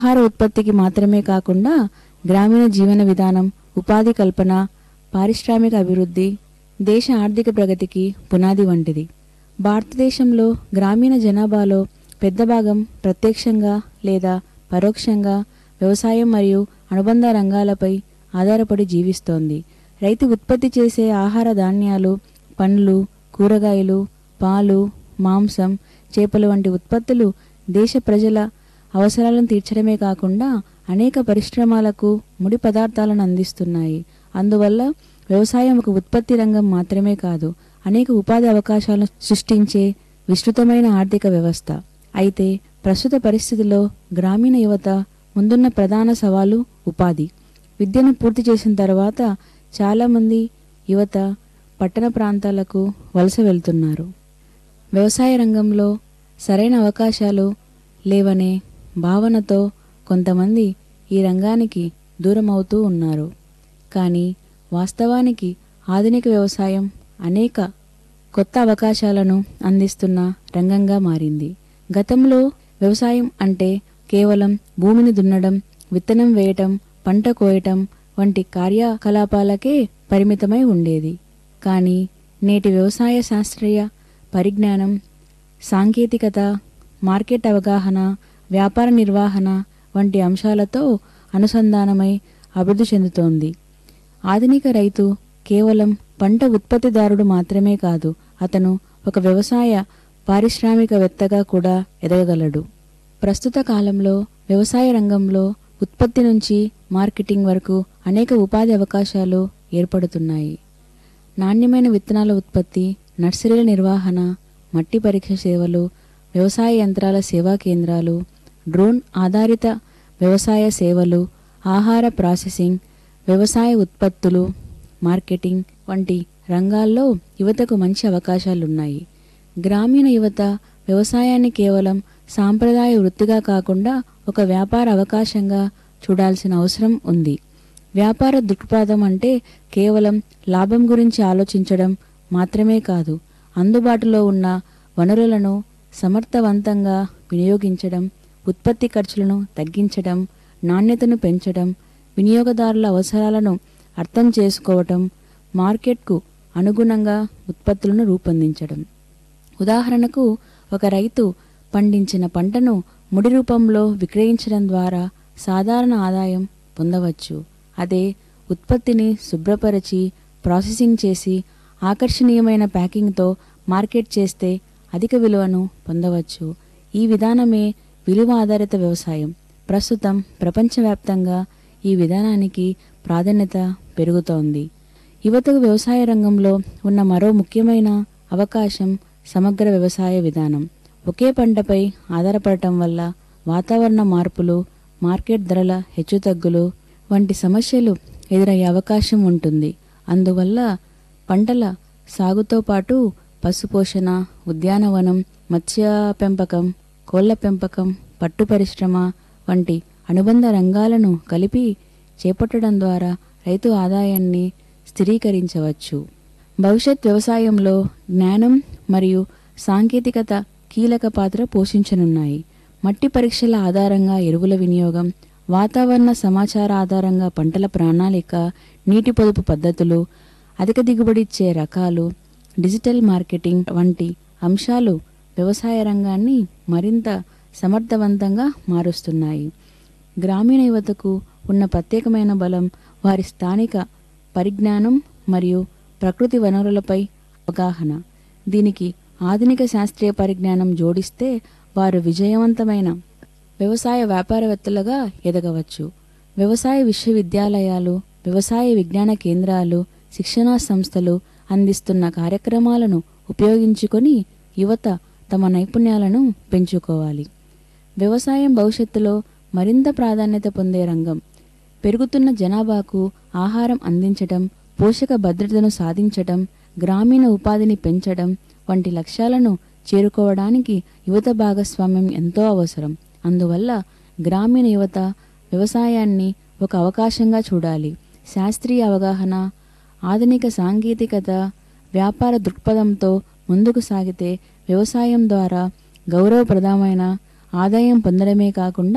ఆహార ఉత్పత్తికి మాత్రమే కాకుండా గ్రామీణ జీవన విధానం ఉపాధి కల్పన పారిశ్రామిక అభివృద్ధి దేశ ఆర్థిక ప్రగతికి పునాది వంటిది భారతదేశంలో గ్రామీణ జనాభాలో పెద్ద భాగం ప్రత్యక్షంగా లేదా పరోక్షంగా వ్యవసాయం మరియు అనుబంధ రంగాలపై ఆధారపడి జీవిస్తోంది రైతు ఉత్పత్తి చేసే ఆహార ధాన్యాలు పండ్లు కూరగాయలు పాలు మాంసం చేపలు వంటి ఉత్పత్తులు దేశ ప్రజల అవసరాలను తీర్చడమే కాకుండా అనేక పరిశ్రమలకు ముడి పదార్థాలను అందిస్తున్నాయి అందువల్ల వ్యవసాయం ఒక ఉత్పత్తి రంగం మాత్రమే కాదు అనేక ఉపాధి అవకాశాలను సృష్టించే విస్తృతమైన ఆర్థిక వ్యవస్థ అయితే ప్రస్తుత పరిస్థితిలో గ్రామీణ యువత ముందున్న ప్రధాన సవాలు ఉపాధి విద్యను పూర్తి చేసిన తర్వాత చాలామంది యువత పట్టణ ప్రాంతాలకు వలస వెళ్తున్నారు వ్యవసాయ రంగంలో సరైన అవకాశాలు లేవనే భావనతో కొంతమంది ఈ రంగానికి దూరం అవుతూ ఉన్నారు కానీ వాస్తవానికి ఆధునిక వ్యవసాయం అనేక కొత్త అవకాశాలను అందిస్తున్న రంగంగా మారింది గతంలో వ్యవసాయం అంటే కేవలం భూమిని దున్నడం విత్తనం వేయటం పంట కోయటం వంటి కార్యకలాపాలకే పరిమితమై ఉండేది కానీ నేటి వ్యవసాయ శాస్త్రీయ పరిజ్ఞానం సాంకేతికత మార్కెట్ అవగాహన వ్యాపార నిర్వహణ వంటి అంశాలతో అనుసంధానమై అభివృద్ధి చెందుతోంది ఆధునిక రైతు కేవలం పంట ఉత్పత్తిదారుడు మాత్రమే కాదు అతను ఒక వ్యవసాయ పారిశ్రామికవేత్తగా కూడా ఎదగగలడు ప్రస్తుత కాలంలో వ్యవసాయ రంగంలో ఉత్పత్తి నుంచి మార్కెటింగ్ వరకు అనేక ఉపాధి అవకాశాలు ఏర్పడుతున్నాయి నాణ్యమైన విత్తనాల ఉత్పత్తి నర్సరీల నిర్వహణ మట్టి పరీక్ష సేవలు వ్యవసాయ యంత్రాల సేవా కేంద్రాలు డ్రోన్ ఆధారిత వ్యవసాయ సేవలు ఆహార ప్రాసెసింగ్ వ్యవసాయ ఉత్పత్తులు మార్కెటింగ్ వంటి రంగాల్లో యువతకు మంచి అవకాశాలున్నాయి గ్రామీణ యువత వ్యవసాయాన్ని కేవలం సాంప్రదాయ వృత్తిగా కాకుండా ఒక వ్యాపార అవకాశంగా చూడాల్సిన అవసరం ఉంది వ్యాపార దృక్పథం అంటే కేవలం లాభం గురించి ఆలోచించడం మాత్రమే కాదు అందుబాటులో ఉన్న వనరులను సమర్థవంతంగా వినియోగించడం ఉత్పత్తి ఖర్చులను తగ్గించడం నాణ్యతను పెంచడం వినియోగదారుల అవసరాలను అర్థం చేసుకోవటం మార్కెట్కు అనుగుణంగా ఉత్పత్తులను రూపొందించడం ఉదాహరణకు ఒక రైతు పండించిన పంటను ముడి రూపంలో విక్రయించడం ద్వారా సాధారణ ఆదాయం పొందవచ్చు అదే ఉత్పత్తిని శుభ్రపరిచి ప్రాసెసింగ్ చేసి ఆకర్షణీయమైన ప్యాకింగ్తో మార్కెట్ చేస్తే అధిక విలువను పొందవచ్చు ఈ విధానమే విలువ ఆధారిత వ్యవసాయం ప్రస్తుతం ప్రపంచవ్యాప్తంగా ఈ విధానానికి ప్రాధాన్యత పెరుగుతోంది యువతకు వ్యవసాయ రంగంలో ఉన్న మరో ముఖ్యమైన అవకాశం సమగ్ర వ్యవసాయ విధానం ఒకే పంటపై ఆధారపడటం వల్ల వాతావరణ మార్పులు మార్కెట్ ధరల హెచ్చుతగ్గులు వంటి సమస్యలు ఎదురయ్యే అవకాశం ఉంటుంది అందువల్ల పంటల సాగుతో పాటు పశుపోషణ ఉద్యానవనం మత్స్య పెంపకం కోళ్ల పెంపకం పట్టు పరిశ్రమ వంటి అనుబంధ రంగాలను కలిపి చేపట్టడం ద్వారా రైతు ఆదాయాన్ని స్థిరీకరించవచ్చు భవిష్యత్ వ్యవసాయంలో జ్ఞానం మరియు సాంకేతికత కీలక పాత్ర పోషించనున్నాయి మట్టి పరీక్షల ఆధారంగా ఎరువుల వినియోగం వాతావరణ సమాచార ఆధారంగా పంటల ప్రణాళిక నీటి పొదుపు పద్ధతులు అధిక దిగుబడి ఇచ్చే రకాలు డిజిటల్ మార్కెటింగ్ వంటి అంశాలు వ్యవసాయ రంగాన్ని మరింత సమర్థవంతంగా మారుస్తున్నాయి గ్రామీణ యువతకు ఉన్న ప్రత్యేకమైన బలం వారి స్థానిక పరిజ్ఞానం మరియు ప్రకృతి వనరులపై అవగాహన దీనికి ఆధునిక శాస్త్రీయ పరిజ్ఞానం జోడిస్తే వారు విజయవంతమైన వ్యవసాయ వ్యాపారవేత్తలుగా ఎదగవచ్చు వ్యవసాయ విశ్వవిద్యాలయాలు వ్యవసాయ విజ్ఞాన కేంద్రాలు శిక్షణా సంస్థలు అందిస్తున్న కార్యక్రమాలను ఉపయోగించుకొని యువత తమ నైపుణ్యాలను పెంచుకోవాలి వ్యవసాయం భవిష్యత్తులో మరింత ప్రాధాన్యత పొందే రంగం పెరుగుతున్న జనాభాకు ఆహారం అందించడం పోషక భద్రతను సాధించడం గ్రామీణ ఉపాధిని పెంచడం వంటి లక్ష్యాలను చేరుకోవడానికి యువత భాగస్వామ్యం ఎంతో అవసరం అందువల్ల గ్రామీణ యువత వ్యవసాయాన్ని ఒక అవకాశంగా చూడాలి శాస్త్రీయ అవగాహన ఆధునిక సాంకేతికత వ్యాపార దృక్పథంతో ముందుకు సాగితే వ్యవసాయం ద్వారా గౌరవప్రదమైన ఆదాయం పొందడమే కాకుండా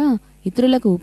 ఇతరులకు